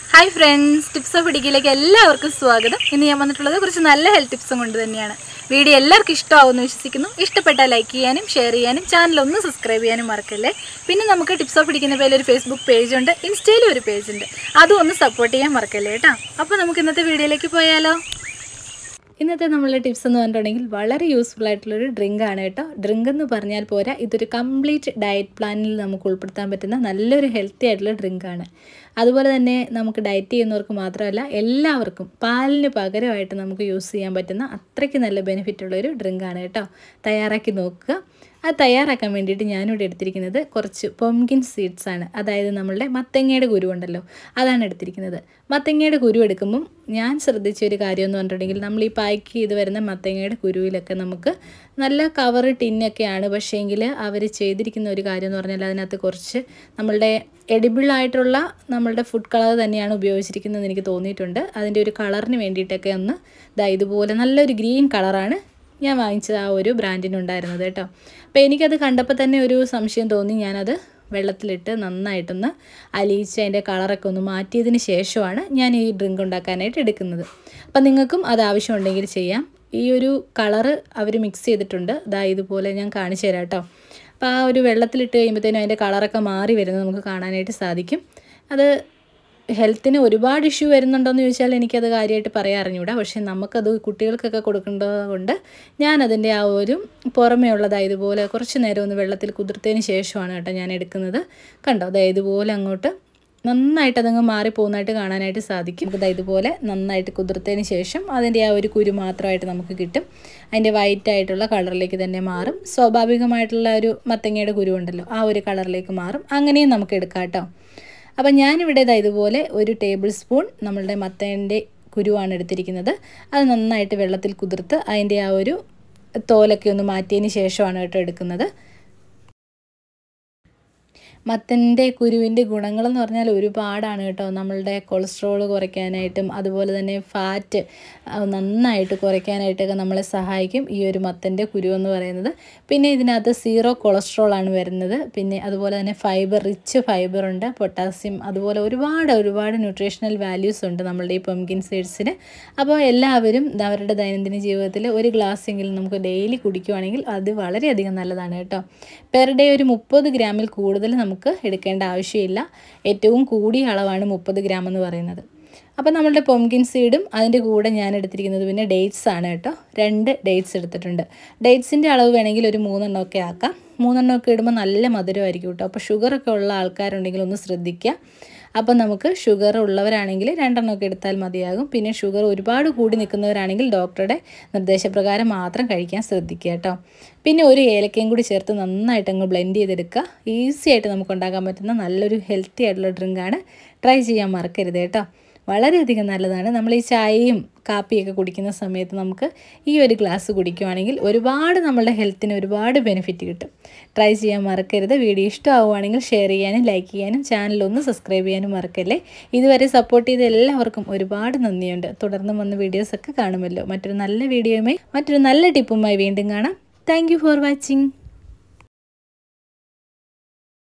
hi friends tips of ഇടുക്കിയിലേക്ക് എല്ലാവർക്കും സ്വാഗതം ഇന്ന് ഞാൻ വന്നിട്ടുള്ളത് കുറച്ച് നല്ല ഹെൽത്ത് ടിപ്സും കൊണ്ട് തന്നെയാണ് വീഡിയോ എല്ലാവർക്കും ഇഷ്ടമാവുമെന്ന് വിശ്വസിക്കുന്നു ഇഷ്ടപ്പെട്ടാൽ ലൈക്ക് ചെയ്യാനും ഷെയർ ചെയ്യാനും ചാനൽ ഒന്ന് സബ്സ്ക്രൈബ് ചെയ്യാനും മറക്കല്ലേ പിന്നെ നമുക്ക് ടിപ്സ് ഓഫ് ഇടിക്കുന്ന പേരിൽ ഒരു ഫേസ്ബുക്ക് പേജ് ഉണ്ട് ഇൻസ്റ്റയിലും ഒരു പേജ് ഉണ്ട് അതും ഒന്ന് സപ്പോർട്ട് ചെയ്യാൻ മറക്കല്ലേ കേട്ടോ അപ്പോൾ നമുക്ക് ഇന്നത്തെ വീഡിയോയിലേക്ക് പോയാലോ ഇന്നത്തെ നമ്മളുടെ ടിപ്സ് എന്ന് പറഞ്ഞിട്ടുണ്ടെങ്കിൽ വളരെ യൂസ്ഫുൾ ആയിട്ടുള്ളൊരു ഡ്രിങ്ക് ആണ് കേട്ടോ ഡ്രിങ്ക് എന്ന് പറഞ്ഞാൽ പോരാ ഇതൊരു കംപ്ലീറ്റ് ഡയറ്റ് പ്ലാനിൽ നമുക്ക് ഉൾപ്പെടുത്താൻ പറ്റുന്ന നല്ലൊരു ഹെൽത്തി ആയിട്ടുള്ള ഡ്രിങ്ക് ആണ് അതുപോലെ തന്നെ നമുക്ക് ഡയറ്റ് ചെയ്യുന്നവർക്ക് മാത്രമല്ല എല്ലാവർക്കും പാലിന് പകരമായിട്ട് നമുക്ക് യൂസ് ചെയ്യാൻ പറ്റുന്ന അത്രയ്ക്ക് നല്ല ബെനിഫിറ്റ് ഉള്ളൊരു ഡ്രിങ്ക് ആണ് കേട്ടോ തയ്യാറാക്കി നോക്കുക അത് തയ്യാറാക്കാൻ വേണ്ടിയിട്ട് ഞാനിവിടെ എടുത്തിരിക്കുന്നത് കുറച്ച് പൊംകിൻ സീഡ്സ് ആണ് അതായത് നമ്മളുടെ മത്തങ്ങയുടെ കുരു ഉണ്ടല്ലോ അതാണ് എടുത്തിരിക്കുന്നത് മത്തങ്ങയുടെ കുരു എടുക്കുമ്പം ഞാൻ ശ്രദ്ധിച്ച ഒരു കാര്യം എന്ന് പറഞ്ഞിട്ടുണ്ടെങ്കിൽ നമ്മൾ ഈ പാക്ക് ചെയ്ത് വരുന്ന മത്തങ്ങയുടെ കുരുവിലൊക്കെ നമുക്ക് നല്ല കവർ ടിന്നൊക്കെയാണ് പക്ഷേങ്കിൽ അവർ ചെയ്തിരിക്കുന്ന ഒരു കാര്യം എന്ന് പറഞ്ഞാൽ അതിനകത്ത് കുറച്ച് നമ്മളുടെ എഡിബിൾ ആയിട്ടുള്ള നമ്മളുടെ ഫുഡ് കളർ തന്നെയാണ് ഉപയോഗിച്ചിരിക്കുന്നതെന്ന് എനിക്ക് തോന്നിയിട്ടുണ്ട് അതിൻ്റെ ഒരു കളറിന് വേണ്ടിയിട്ടൊക്കെ ഒന്ന് ഇതാ ഇതുപോലെ നല്ലൊരു ഗ്രീൻ കളറാണ് ഞാൻ വാങ്ങിച്ചത് ആ ഒരു ബ്രാൻഡിനുണ്ടായിരുന്നത് കേട്ടോ അപ്പോൾ എനിക്കത് കണ്ടപ്പോൾ തന്നെ ഒരു സംശയം തോന്നി ഞാനത് വെള്ളത്തിലിട്ട് നന്നായിട്ടൊന്ന് അലിയിച്ച് അതിൻ്റെ കളറൊക്കെ ഒന്ന് മാറ്റിയതിന് ശേഷമാണ് ഞാൻ ഈ ഡ്രിങ്ക് ഉണ്ടാക്കാനായിട്ട് എടുക്കുന്നത് അപ്പം നിങ്ങൾക്കും അത് ആവശ്യമുണ്ടെങ്കിൽ ചെയ്യാം ഈ ഒരു കളറ് അവർ മിക്സ് ചെയ്തിട്ടുണ്ട് ഇതാ ഇതുപോലെ ഞാൻ കാണിച്ചു തരാം കേട്ടോ അപ്പോൾ ആ ഒരു വെള്ളത്തിലിട്ട് കഴിയുമ്പോഴത്തേനും അതിൻ്റെ കളറൊക്കെ മാറി വരുന്നത് നമുക്ക് കാണാനായിട്ട് സാധിക്കും അത് ഹെൽത്തിന് ഒരുപാട് ഇഷ്യൂ വരുന്നുണ്ടോയെന്ന് ചോദിച്ചാൽ എനിക്കത് കാര്യമായിട്ട് പറയാൻ അറിഞ്ഞൂടാ പക്ഷേ നമുക്കത് കുട്ടികൾക്കൊക്കെ കൊടുക്കേണ്ടത് കൊണ്ട് ഞാനതിൻ്റെ ആ ഒരു പുറമേ ഉള്ളതാ ഇതുപോലെ കുറച്ച് നേരം ഒന്ന് വെള്ളത്തിൽ കുതിർത്തതിന് ശേഷമാണ് കേട്ടോ ഞാൻ എടുക്കുന്നത് കണ്ടോ അതായത് ഇതുപോലെ അങ്ങോട്ട് നന്നായിട്ട് അതങ്ങ് മാറിപ്പോകുന്നതായിട്ട് കാണാനായിട്ട് സാധിക്കും നമുക്ക് ഇതുപോലെ നന്നായിട്ട് കുതിർത്തതിന് ശേഷം അതിൻ്റെ ആ ഒരു കുരു മാത്രമായിട്ട് നമുക്ക് കിട്ടും അതിൻ്റെ വൈറ്റ് ആയിട്ടുള്ള കളറിലേക്ക് തന്നെ മാറും സ്വാഭാവികമായിട്ടുള്ള ഒരു മത്തങ്ങയുടെ കുരു ഉണ്ടല്ലോ ആ ഒരു കളറിലേക്ക് മാറും അങ്ങനെയും നമുക്ക് എടുക്കാം കേട്ടോ അപ്പം ഞാനിവിടെ ഇതാ ഇതുപോലെ ഒരു ടേബിൾ സ്പൂൺ നമ്മളുടെ മത്തേൻ്റെ കുരുവാണ് എടുത്തിരിക്കുന്നത് അത് നന്നായിട്ട് വെള്ളത്തിൽ കുതിർത്ത് അതിൻ്റെ ആ ഒരു തോലൊക്കെ ഒന്ന് മാറ്റിയതിന് ശേഷമാണ് കേട്ടോ എടുക്കുന്നത് മത്തൻ്റെ കുരുവിൻ്റെ ഗുണങ്ങളെന്ന് പറഞ്ഞാൽ ഒരുപാടാണ് കേട്ടോ നമ്മളുടെ കൊളസ്ട്രോൾ കുറയ്ക്കാനായിട്ടും അതുപോലെ തന്നെ ഫാറ്റ് നന്നായിട്ട് കുറയ്ക്കാനായിട്ടൊക്കെ നമ്മളെ സഹായിക്കും ഈ ഒരു മത്തൻ്റെ കുരു എന്ന് പറയുന്നത് പിന്നെ ഇതിനകത്ത് സീറോ കൊളസ്ട്രോൾ ആണ് വരുന്നത് പിന്നെ അതുപോലെ തന്നെ ഫൈബർ റിച്ച് ഫൈബർ ഉണ്ട് പൊട്ടാസ്യം അതുപോലെ ഒരുപാട് ഒരുപാട് ന്യൂട്രീഷണൽ വാല്യൂസ് ഉണ്ട് നമ്മളുടെ ഈ പംകിൻ സീഡ്സിന് അപ്പോൾ എല്ലാവരും അവരുടെ ദൈനംദിന ജീവിതത്തിൽ ഒരു ഗ്ലാസ് എങ്കിലും നമുക്ക് ഡെയിലി കുടിക്കുവാണെങ്കിൽ അത് വളരെയധികം നല്ലതാണ് കേട്ടോ പെർ ഡേ ഒരു മുപ്പത് ഗ്രാമിൽ കൂടുതൽ നമുക്ക് എടുക്കേണ്ട ആവശ്യമില്ല ഏറ്റവും കൂടിയ അളവാണ് മുപ്പത് ഗ്രാം എന്ന് പറയുന്നത് അപ്പോൾ നമ്മളുടെ പൊംകിൻ സീഡും അതിൻ്റെ കൂടെ ഞാൻ എടുത്തിരിക്കുന്നത് പിന്നെ ഡേറ്റ്സ് ആണ് കേട്ടോ രണ്ട് ഡേറ്റ്സ് എടുത്തിട്ടുണ്ട് ഡേറ്റ്സിൻ്റെ അളവ് വേണമെങ്കിൽ ഒരു മൂന്നെണ്ണമൊക്കെ ആക്കാം മൂന്നെണ്ണമൊക്കെ ഇടുമ്പോൾ നല്ല മധുരമായിരിക്കും കേട്ടോ അപ്പോൾ ഷുഗറൊക്കെ ഉള്ള ആൾക്കാരുണ്ടെങ്കിൽ ഒന്ന് ശ്രദ്ധിക്കുക അപ്പോൾ നമുക്ക് ഷുഗർ ഉള്ളവരാണെങ്കിൽ രണ്ടെണ്ണമൊക്കെ എടുത്താൽ മതിയാകും പിന്നെ ഷുഗർ ഒരുപാട് കൂടി നിൽക്കുന്നവരാണെങ്കിൽ ഡോക്ടറുടെ നിർദ്ദേശപ്രകാരം മാത്രം കഴിക്കാൻ ശ്രദ്ധിക്കുക കേട്ടോ പിന്നെ ഒരു ഏലക്കയും കൂടി ചേർത്ത് നന്നായിട്ട് അങ്ങ് ബ്ലെൻഡ് ചെയ്തെടുക്കുക ഈസി ആയിട്ട് നമുക്ക് ഉണ്ടാക്കാൻ പറ്റുന്ന നല്ലൊരു ഹെൽത്തി ആയിട്ടുള്ള ഡ്രിങ്കാണ് ട്രൈ ചെയ്യാൻ മറക്കരുത് കേട്ടോ വളരെയധികം നല്ലതാണ് നമ്മൾ ഈ ചായയും കാപ്പിയൊക്കെ കുടിക്കുന്ന സമയത്ത് നമുക്ക് ഈ ഒരു ഗ്ലാസ് കുടിക്കുവാണെങ്കിൽ ഒരുപാട് നമ്മളുടെ ഹെൽത്തിന് ഒരുപാട് ബെനിഫിറ്റ് കിട്ടും ട്രൈ ചെയ്യാൻ മറക്കരുത് വീഡിയോ ഇഷ്ടമാവുകയാണെങ്കിൽ ഷെയർ ചെയ്യാനും ലൈക്ക് ചെയ്യാനും ചാനൽ ഒന്ന് സബ്സ്ക്രൈബ് ചെയ്യാനും മറക്കല്ലേ ഇതുവരെ സപ്പോർട്ട് ചെയ്ത എല്ലാവർക്കും ഒരുപാട് നന്ദിയുണ്ട് തുടർന്നും വന്ന വീഡിയോസൊക്കെ കാണുമല്ലോ മറ്റൊരു നല്ല വീഡിയോയുമായി മറ്റൊരു നല്ല ടിപ്പുമായി വീണ്ടും കാണാം താങ്ക് ഫോർ വാച്ചിങ്